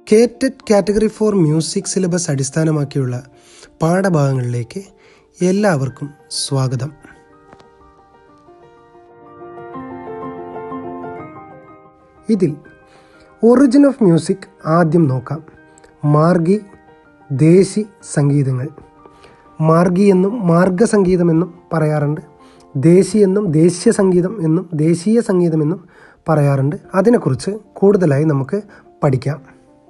കേറ്റഡ് category four music syllabus അടിസ്ഥാനമാക്കിയുള്ള പാഠഭാഗങ്ങളിലേക്ക് എല്ലാവർക്കും സ്വാഗതം ഇതിൽ ഒറിജിൻ ഓഫ് മ്യൂസിക് ആദ്യം നോക്കാം മാർഗി ദേശി സംഗീതങ്ങൾ മാർഗി എന്നും മാർഗസംഗീതമെന്നും പറയാറുണ്ട് ദേശി എന്നും ദേശീയ സംഗീതം എന്നും ദേശീയ സംഗീതം എന്നും പറയാറുണ്ട് അതിനെക്കുറിച്ച് കൂടുതലായി നമുക്ക് പഠിക്കാം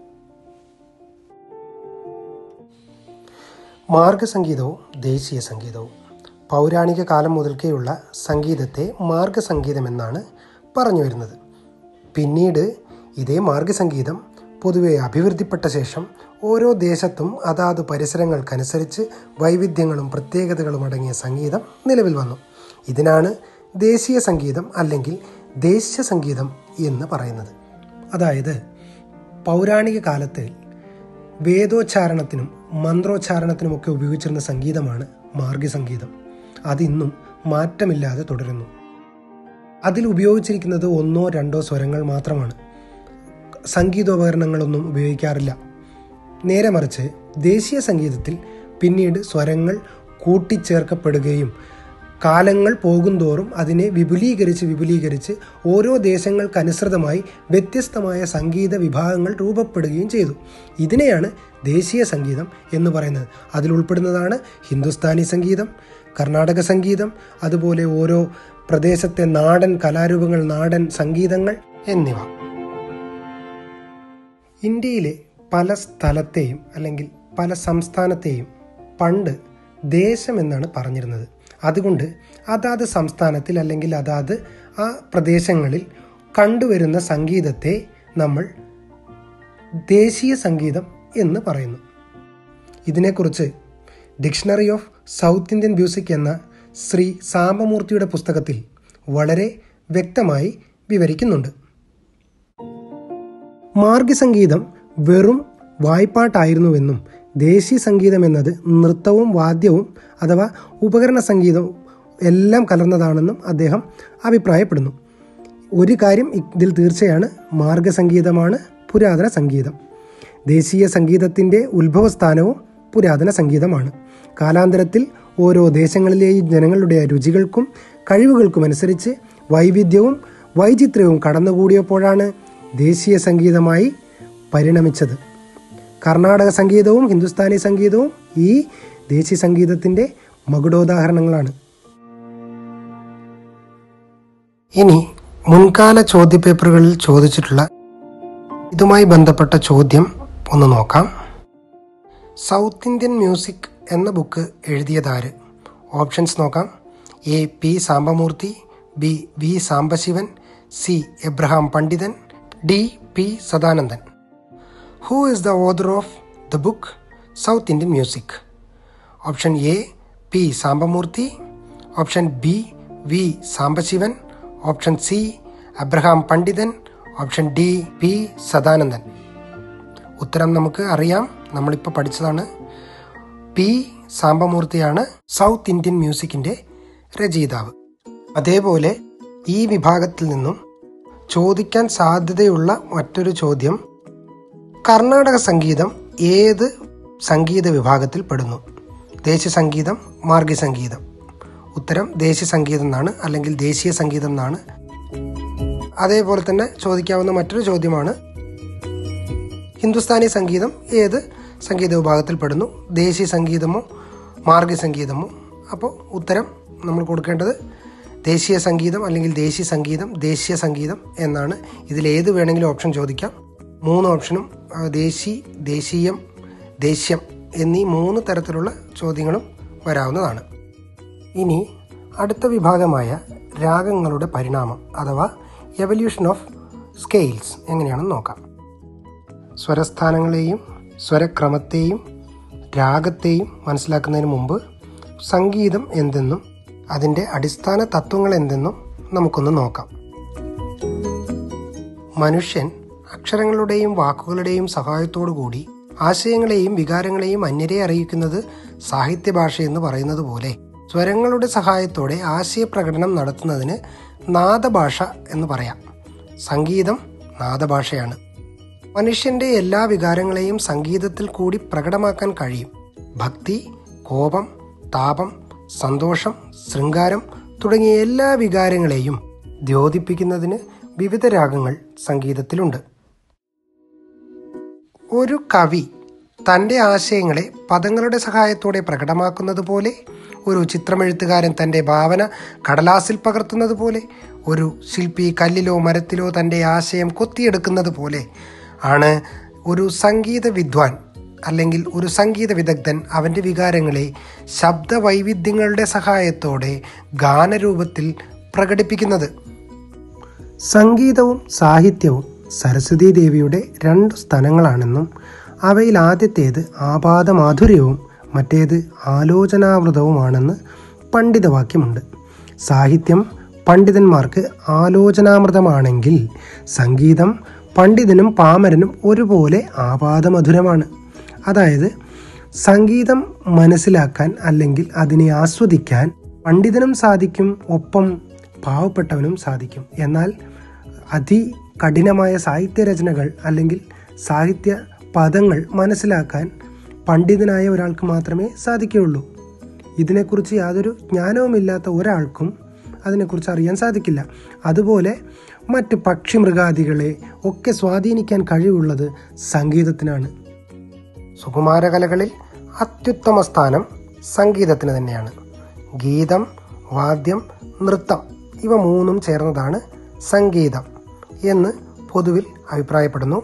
മാർഗസംഗീതവും ദേശീയ സംഗീതവും പൗരാണിക കാലം മുതൽക്കേയുള്ള സംഗീതത്തെ മാർഗസംഗീതമെന്നാണ് പറഞ്ഞു വരുന്നത് പിന്നീട് ഇതേ മാർഗസംഗീതം പൊതുവെ അഭിവൃദ്ധിപ്പെട്ട ശേഷം ഓരോ ദേശത്തും അതാത് പരിസരങ്ങൾക്കനുസരിച്ച് വൈവിധ്യങ്ങളും പ്രത്യേകതകളും അടങ്ങിയ സംഗീതം നിലവിൽ വന്നു ഇതിനാണ് ദേശീയ സംഗീതം അല്ലെങ്കിൽ ദേശീയ സംഗീതം എന്ന് പറയുന്നത് അതായത് പൗരാണിക കാലത്ത് വേദോച്ചാരണത്തിനും മന്ത്രോച്ചാരണത്തിനുമൊക്കെ ഉപയോഗിച്ചിരുന്ന സംഗീതമാണ് മാർഗസംഗീതം അതിന്നും മാറ്റമില്ലാതെ തുടരുന്നു അതിൽ ഉപയോഗിച്ചിരിക്കുന്നത് ഒന്നോ രണ്ടോ സ്വരങ്ങൾ മാത്രമാണ് സംഗീതോപകരണങ്ങളൊന്നും ഉപയോഗിക്കാറില്ല നേരെ മറിച്ച് ദേശീയ സംഗീതത്തിൽ പിന്നീട് സ്വരങ്ങൾ കൂട്ടിച്ചേർക്കപ്പെടുകയും കാലങ്ങൾ പോകുന്തോറും അതിനെ വിപുലീകരിച്ച് വിപുലീകരിച്ച് ഓരോ ദേശങ്ങൾക്കനുസൃതമായി വ്യത്യസ്തമായ സംഗീത വിഭാഗങ്ങൾ രൂപപ്പെടുകയും ചെയ്തു ഇതിനെയാണ് ദേശീയ സംഗീതം എന്ന് പറയുന്നത് അതിൽ ഉൾപ്പെടുന്നതാണ് ഹിന്ദുസ്ഥാനി സംഗീതം കർണാടക സംഗീതം അതുപോലെ ഓരോ പ്രദേശത്തെ നാടൻ കലാരൂപങ്ങൾ നാടൻ സംഗീതങ്ങൾ എന്നിവ ഇന്ത്യയിലെ പല സ്ഥലത്തെയും അല്ലെങ്കിൽ പല സംസ്ഥാനത്തെയും പണ്ട് ദേശം എന്നാണ് പറഞ്ഞിരുന്നത് അതുകൊണ്ട് അതാത് സംസ്ഥാനത്തിൽ അല്ലെങ്കിൽ അതാത് ആ പ്രദേശങ്ങളിൽ കണ്ടുവരുന്ന സംഗീതത്തെ നമ്മൾ ദേശീയ സംഗീതം എന്ന് പറയുന്നു ഇതിനെക്കുറിച്ച് dictionary of South Indian music എന്ന ശ്രീ സാമ്പമൂർത്തിയുടെ പുസ്തകത്തിൽ വളരെ വ്യക്തമായി വിവരിക്കുന്നുണ്ട് മാർഗസംഗീതം വെറും വായ്പാട്ടായിരുന്നുവെന്നും ദേശീയ സംഗീതം എന്നത് നൃത്തവും വാദ്യവും അഥവാ ഉപകരണ സംഗീതവും എല്ലാം കലർന്നതാണെന്നും അദ്ദേഹം അഭിപ്രായപ്പെടുന്നു ഒരു കാര്യം ഇതിൽ തീർച്ചയാണ് മാർഗസംഗീതമാണ് പുരാതന സംഗീതം ദേശീയ സംഗീതത്തിൻ്റെ ഉത്ഭവസ്ഥാനവും പുരാതന സംഗീതമാണ് കാലാന്തരത്തിൽ ഓരോ ദേശങ്ങളിലെയും ജനങ്ങളുടെ രുചികൾക്കും കഴിവുകൾക്കും അനുസരിച്ച് വൈവിധ്യവും വൈചിത്ര്യവും കടന്നുകൂടിയപ്പോഴാണ് ദേശീയ സംഗീതമായി പരിണമിച്ചത് കർണാടക സംഗീതവും ഹിന്ദുസ്ഥാനി സംഗീതവും ഈ ദേശീയ സംഗീതത്തിൻ്റെ മകുടോദാഹരണങ്ങളാണ് ഇനി മുൻകാല ചോദ്യപേപ്പറുകളിൽ ചോദിച്ചിട്ടുള്ള ഇതുമായി ബന്ധപ്പെട്ട ചോദ്യം ഒന്ന് നോക്കാം സൗത്ത് ഇന്ത്യൻ മ്യൂസിക് എന്ന ബുക്ക് എഴുതിയതാര് ഓപ്ഷൻസ് നോക്കാം A P Sambamurthy B V Sambasivan C Abraham Pandithar D P Sadanandan who is the author of the book South Indian music option A P Sambamurthy option B V Sambasivan option C Abraham Pandithar option D P Sadanandan ഉത്തരം നമുക്ക് അറിയാം നമ്മളിപ്പോൾ പഠിച്ചതാണ് P സാമ്പമൂർത്തിയാണ് South Indian മ്യൂസിക്കിൻ്റെ രചയിതാവ് അതേപോലെ ഈ വിഭാഗത്തിൽ നിന്നും ചോദിക്കാൻ സാധ്യതയുള്ള മറ്റൊരു ചോദ്യം കർണാടക സംഗീതം ഏത് സംഗീത വിഭാഗത്തിൽ പെടുന്നു ദേശീയ സംഗീതം മാർഗി സംഗീതം ഉത്തരം ദേശീയ സംഗീതം എന്നാണ് അല്ലെങ്കിൽ ദേശീയ സംഗീതം എന്നാണ് അതേപോലെ തന്നെ ചോദിക്കാവുന്ന മറ്റൊരു ചോദ്യമാണ് ഹിന്ദുസ്ഥാനി സംഗീതം ഏത് സംഗീത വിഭാഗത്തിൽ പെടുന്നു ദേശീയ സംഗീതമോ മാർഗി സംഗീതമോ അപ്പോൾ ഉത്തരം നമ്മൾ കൊടുക്കേണ്ടത് ദേശീയ സംഗീതം അല്ലെങ്കിൽ ദേശീയ സംഗീതം ദേശീയ സംഗീതം എന്നാണ് ഇതിൽ ഏത് വേണമെങ്കിലും ഓപ്ഷൻ ചോദിക്കാം മൂന്ന് ഓപ്ഷനും ആ, ദേശി ദേശീയം ദേശീയം എന്നീ മൂന്ന് തരത്തിലുള്ള ചോദ്യങ്ങളും വരാവുന്നതാണ് ഇനി അടുത്ത വിഭാഗമായ രാഗങ്ങളുടെ പരിണാമം അഥവാ എവല്യൂഷൻ ഓഫ് സ്കെയിൽസ് എങ്ങനെയാണെന്ന് നോക്കാം സ്വരസ്ഥാനങ്ങളെയും സ്വരക്രമത്തെയും രാഗത്തെയും മനസ്സിലാക്കുന്നതിന് മുമ്പ് സംഗീതം എന്തെന്നും അതിൻ്റെ അടിസ്ഥാന തത്വങ്ങൾ എന്തെന്നും നമുക്കൊന്ന് നോക്കാം മനുഷ്യൻ അക്ഷരങ്ങളുടെയും വാക്കുകളുടെയും സഹായത്തോടു കൂടി ആശയങ്ങളെയും വികാരങ്ങളെയും അന്യരെ അറിയിക്കുന്നത് സാഹിത്യ ഭാഷ എന്ന് പറയുന്നത് പോലെ സ്വരങ്ങളുടെ സഹായത്തോടെ ആശയപ്രകടനം നടത്തുന്നതിന് നാദഭാഷ എന്ന് പറയാം സംഗീതം നാദഭാഷയാണ് മനുഷ്യന്റെ എല്ലാ വികാരങ്ങളെയും സംഗീതത്തിൽ കൂടി പ്രകടമാക്കാൻ കഴിയും ഭക്തി കോപം താപം സന്തോഷം ശൃംഗാരം തുടങ്ങിയ എല്ലാ വികാരങ്ങളെയും ദ്യോതിപ്പിക്കുന്നതിന് വിവിധ രാഗങ്ങൾ സംഗീതത്തിലുണ്ട് ഒരു കവി തൻ്റെ ആശയങ്ങളെ പദങ്ങളുടെ സഹായത്തോടെ പ്രകടമാക്കുന്നത് പോലെ ഒരു ചിത്രമെഴുത്തുകാരൻ തൻ്റെ ഭാവന കടലാസിൽ പകർത്തുന്നത് പോലെ ഒരു ശില്പി കല്ലിലോ മരത്തിലോ തൻ്റെ ആശയം കൊത്തിയെടുക്കുന്നത് പോലെ ആണ് ഒരു സംഗീത വിദ്വാൻ അല്ലെങ്കിൽ ഒരു സംഗീത വിദഗ്ധൻ അവൻ്റെ വികാരങ്ങളെ ശബ്ദവൈവിധ്യങ്ങളുടെ സഹായത്തോടെ ഗാനരൂപത്തിൽ പ്രകടിപ്പിക്കുന്നത് സംഗീതവും സാഹിത്യവും സരസ്വതി ദേവിയുടെ രണ്ട് സ്ഥലങ്ങളാണെന്നും അവയിൽ ആദ്യത്തേത് ആപാദമാധുര്യവും മറ്റേത് ആലോചനാമൃതവുമാണെന്ന് പണ്ഡിതവാക്യമുണ്ട് സാഹിത്യം പണ്ഡിതന്മാർക്ക് ആലോചനാമൃതമാണെങ്കിൽ സംഗീതം പണ്ഡിതനും പാമരനും ഒരുപോലെ ആപാദമധുരമാണ് അതായത് സംഗീതം മനസ്സിലാക്കാൻ അല്ലെങ്കിൽ അതിനെ ആസ്വദിക്കാൻ പണ്ഡിതനും സാധിക്കും ഒപ്പം പാവപ്പെട്ടവനും സാധിക്കും എന്നാൽ അതികഠിനമായ സാഹിത്യരചനകൾ അല്ലെങ്കിൽ സാഹിത്യ പദങ്ങൾ മനസ്സിലാക്കാൻ പണ്ഡിതനായ ഒരാൾക്ക് മാത്രമേ സാധിക്കുകയുള്ളൂ ഇതിനെക്കുറിച്ച് യാതൊരു ജ്ഞാനവുമില്ലാത്ത ഒരാൾക്കും അതിനെക്കുറിച്ച് അറിയാൻ സാധിക്കില്ല അതുപോലെ മറ്റ് പക്ഷിമൃഗാദികളെ ഒക്കെ സ്വാധീനിക്കാൻ കഴിവുള്ളത് സംഗീതത്തിനാണ് സുകുമാരകലകളിൽ അത്യുത്തമ സ്ഥാനം സംഗീതത്തിന് തന്നെയാണ് ഗീതം വാദ്യം നൃത്തം ഇവ മൂന്നും ചേർന്നതാണ് സംഗീതം എന്ന് പൊതുവിൽ അഭിപ്രായപ്പെടുന്നു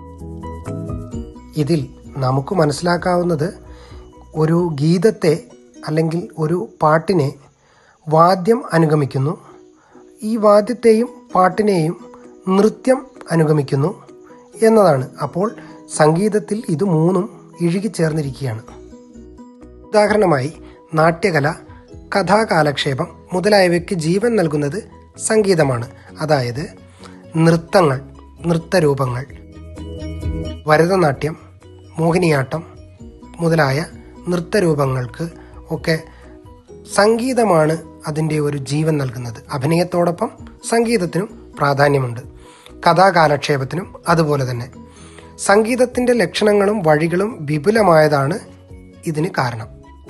ഇതിൽ നമുക്ക് മനസ്സിലാക്കാവുന്നത് ഒരു ഗീതത്തെ അല്ലെങ്കിൽ ഒരു പാട്ടിനെ വാദ്യം അനുഗമിക്കുന്നു ഈ വാദ്യത്തെയും പാട്ടിനെയും നൃത്യം അനുഗമിക്കുന്നു എന്നതാണ് അപ്പോൾ സംഗീതത്തിൽ ഇത് മൂന്നും ഇഴുകിച്ചേർന്നിരിക്കുകയാണ് ഉദാഹരണമായി നാട്യകല കഥാകാലക്ഷേപം മുതലായവയ്ക്ക് ജീവൻ നൽകുന്നത് സംഗീതമാണ് അതായത് നൃത്തങ്ങൾ നൃത്തരൂപങ്ങൾ ഭരതനാട്യം മോഹിനിയാട്ടം മുതലായ നൃത്തരൂപങ്ങൾക്ക് ഒക്കെ സംഗീതമാണ് അതിൻ്റെ ഒരു ജീവൻ നൽകുന്നത് അഭിനയത്തോടൊപ്പം സംഗീതത്തിനും പ്രാധാന്യമുണ്ട് കഥാകാലക്ഷേപത്തിനും അതുപോലെ തന്നെ സംഗീതത്തിൻ്റെ ലക്ഷണങ്ങളും വഴികളും വിപുലമായതാണ് ഇതിന് കാരണം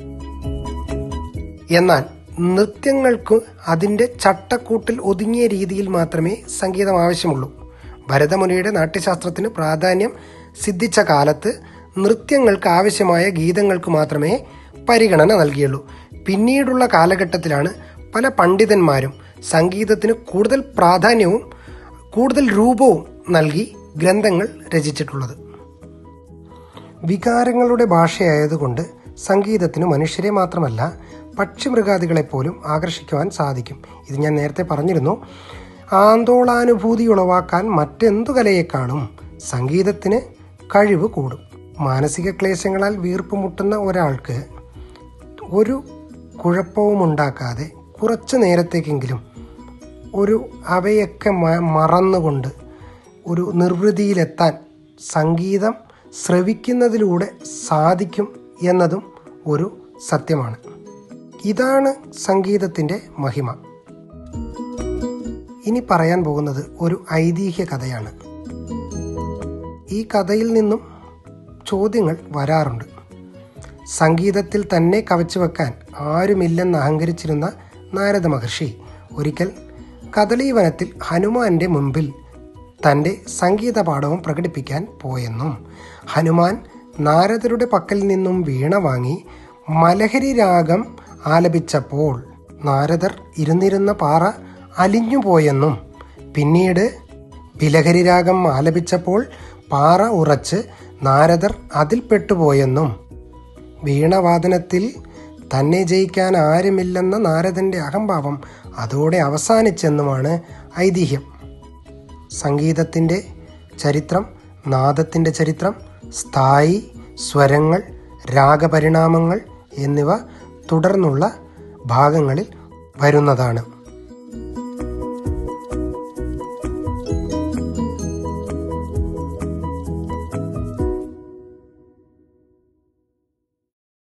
എന്നാൽ നൃത്യങ്ങൾക്ക് അതിൻ്റെ ചട്ടക്കൂട്ടിൽ ഒതുങ്ങിയ രീതിയിൽ മാത്രമേ സംഗീതം ആവശ്യമുള്ളൂ ഭരതമുനിയുടെ നാട്യശാസ്ത്രത്തിന് പ്രാധാന്യം സിദ്ധിച്ച കാലത്ത് നൃത്യങ്ങൾക്ക് ആവശ്യമായ ഗീതങ്ങൾക്ക് മാത്രമേ പരിഗണന നൽകിയുള്ളൂ പിന്നീടുള്ള കാലഘട്ടത്തിലാണ് പല പണ്ഡിതന്മാരും സംഗീതത്തിന് കൂടുതൽ പ്രാധാന്യവും കൂടുതൽ രൂപവും നൽകി ഗ്രന്ഥങ്ങൾ രചിച്ചിട്ടുള്ളത് വികാരങ്ങളുടെ ഭാഷയായതുകൊണ്ട് സംഗീതത്തിന് മനുഷ്യരെ മാത്രമല്ല പക്ഷിമൃഗാദികളെപ്പോലും ആകർഷിക്കുവാൻ സാധിക്കും ഇത് ഞാൻ നേരത്തെ പറഞ്ഞിരുന്നു ആന്തോളാനുഭൂതി ഉളവാക്കാൻ മറ്റെന്തു കലയേക്കാളും സംഗീതത്തിന് കഴിവ് കൂടും മാനസിക ക്ലേശങ്ങളാൽ വീർപ്പുമുട്ടുന്ന ഒരാൾക്ക് ഒരു കുഴപ്പവും ഉണ്ടാക്കാതെ കുറച്ചു നേരത്തേക്കെങ്കിലും ഒരു അവയൊക്കെ മ- മറന്നുകൊണ്ട് ഒരു നിർവൃതിയിലെത്താൻ സംഗീതം ശ്രവിക്കുന്നതിലൂടെ സാധിക്കും എന്നതും ഒരു സത്യമാണ് ഇതാണ് സംഗീതത്തിൻ്റെ മഹിമ ഇനി പറയാൻ പോകുന്നത് ഒരു ഐതിഹ്യ കഥയാണ് ഈ കഥയിൽ നിന്നും ചോദ്യങ്ങൾ വരാറുണ്ട് സംഗീതത്തിൽ തന്നെ കവച്ചു വെക്കാൻ ആരുമില്ലെന്ന് അഹങ്കരിച്ചിരുന്ന നാരദ മഹർഷി ഒരിക്കൽ കദളീവനത്തിൽ ഹനുമാന്റെ മുൻപിൽ തൻ്റെ സംഗീത പാഠവും പ്രകടിപ്പിക്കാൻ പോയെന്നും ഹനുമാൻ നാരദരുടെ പക്കൽ നിന്നും വീണ വാങ്ങി മലഹരി രാഗം ആലപിച്ചപ്പോൾ നാരദർ ഇരുന്നിരുന്ന പാറ അലിഞ്ഞുപോയെന്നും പിന്നീട് ബിലഹരി രാഗം ആലപിച്ചപ്പോൾ പാറ ഉറച്ച് നാരദർ അതിൽ പെട്ടുപോയെന്നും വീണവാദനത്തിൽ തന്നെ ജയിക്കാൻ ആരുമില്ലെന്ന നാരദന്റെ അഹംഭാവം അതോടെ അവസാനിച്ചെന്നുമാണ് ഐതിഹ്യം സംഗീതത്തിൻ്റെ ചരിത്രം നാദത്തിൻ്റെ ചരിത്രം സ്ഥായി സ്വരങ്ങൾ രാഗപരിണാമങ്ങൾ എന്നിവ തുടർന്നുള്ള ഭാഗങ്ങളിൽ വരുന്നതാണ്